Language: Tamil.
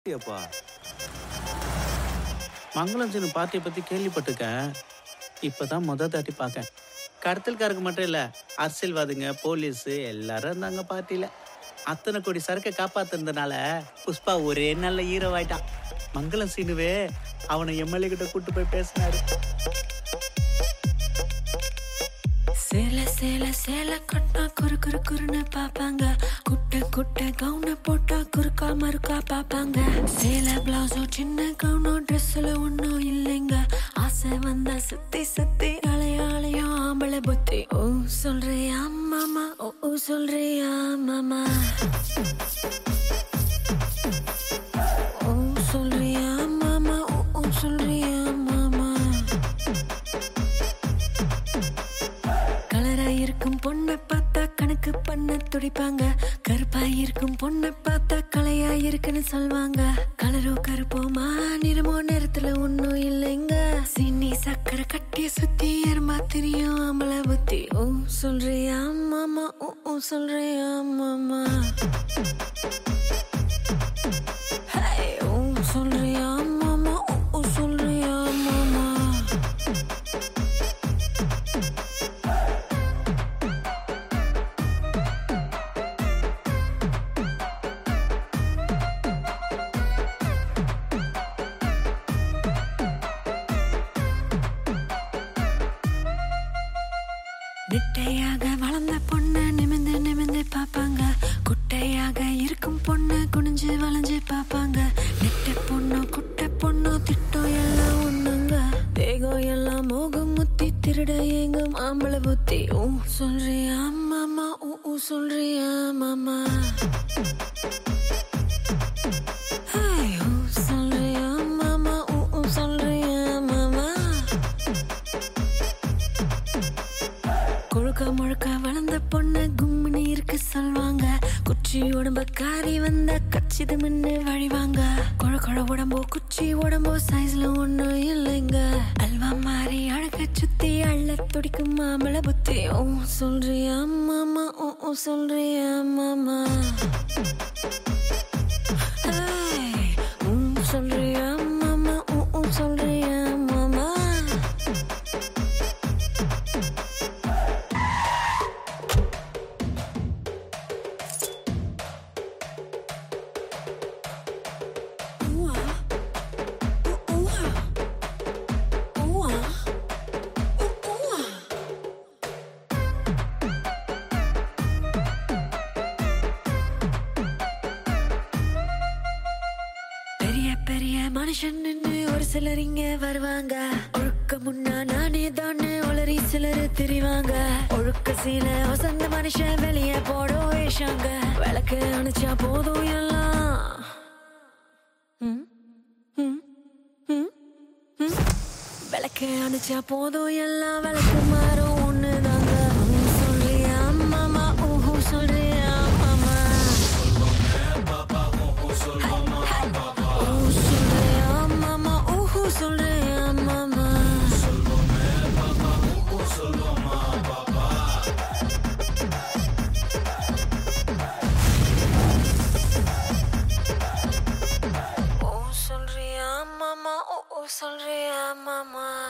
அப்பா மங்களம் சின்ன பார்ட்டியை பத்தி கேள்விப்பட்டிருக்கேன் இப்பதான் முத தாட்டி பார்க்கேன் கடத்தல்காரங்க மட்டும் இல்ல அரசியல்வாதிங்க போலீஸ் எல்லாரும் இருந்தாங்க பார்ட்டியில அத்தனை கோடி சரக்கை காப்பாத்துனதுனால புஷ்பா ஒரே நல்ல ஹீரோ ஆயிட்டான் மங்களம் சீனுவே அவனை எம்எல்ஏ கிட்ட கூட்டு போய் பேசினாரு சேல சேல சேல கட்டினா குறு குறு குறுன்னு பாப்பாங்க குட்டை குட்டை கவுன போட்டா குறுக்கா மறுக்கா பாப்பாங்க சேல பிளவுஸோ சின்ன கவுனோ ட்ரெஸ்ல ஒன்றும் இல்லைங்க ஆசை வந்தா சுத்தி சுத்தி அலையாளையோ ஆம்பளை புத்தி ஓ சொல்றியா மாமா ஓ ஓ சொல்றியா மாமா ஓ சொல்றியா மாமா ஓ ஓ சொல்றியா மாமா கலரா இருக்கும் பொண்ணை பார்த்தா கணக்கு பண்ண துடிப்பாங்க கருப்பா இருக்கும் பொண்ணை பார்த்தா கலையா இருக்குன்னு சொல்வாங்க கலரோ கருப்போமா நிறமோ நேரத்துல ஒண்ணும் இல்லைங்க சின்னி சக்கரை கட்டிய சுத்தி எருமா தெரியும் அமல புத்தி ஓ சொல்றியா மாமா ஓ ஓ சொல்றியா மாமா ஹே, ஓ சொல்றியா மாமா ஓ ஓ சொல்றியா மாமா நெட்டையாக வளர்ந்த பொண்ணு நிமிந்து நிமிந்து பார்ப்பாங்க குட்டையாக இருக்கும் பொண்ணு குனிஞ்சு வளைஞ்சு பார்ப்பாங்க நெட்டை பொண்ணு குட்டை பொண்ணு திட்டம் எல்லாம் ஒண்ணுங்க தேகம் எல்லாம் மோகம் முத்தி திருட எங்கும் ஆம்பளை புத்தி ஊ சொல்றியா மாமா ஊ ஊ சொல்றியா மாமா ஹாய், ஊ சொல்றியா மாமா ஊ ஊ சொல்றியா மாமா கொழுக்க முழுக்க வளர்ந்த பொண்ணு கும்மினி இருக்கு சொல்வாங்க குச்சி உடம்ப காரி வந்த கச்சிது மின்னு வழிவாங்க கொழ கொழ உடம்போ குச்சி உடம்போ சைஸ்ல ஒண்ணும் இல்லைங்க அல்வா மாறி அழக சுத்தி அள்ள துடிக்கும் மாமள புத்தி ஓ சொல்றியா மாமா ஓ ஓ சொல்றியா மாமா ஏய், உம் சொல்றியா மாமா ஓ ஓ சொல்றியா மாமா பெரிய பெரிய மனுஷன் நின்னு ஒரு சிலர் இங்க வருவாங்க ஒழுக்க முன்னா நானே தான் ஒளரி சிலர் திரிவாங்க ஒழுக்க சீல வசந்த மனுஷன் வெளியே போடும் வேஷாங்க விளக்கு அணைச்சா போதும் எல்லாம் ம், ம், ம், ம். விளக்கு அணைச்சா போதும் எல்லாம் விளக்கு மாறும்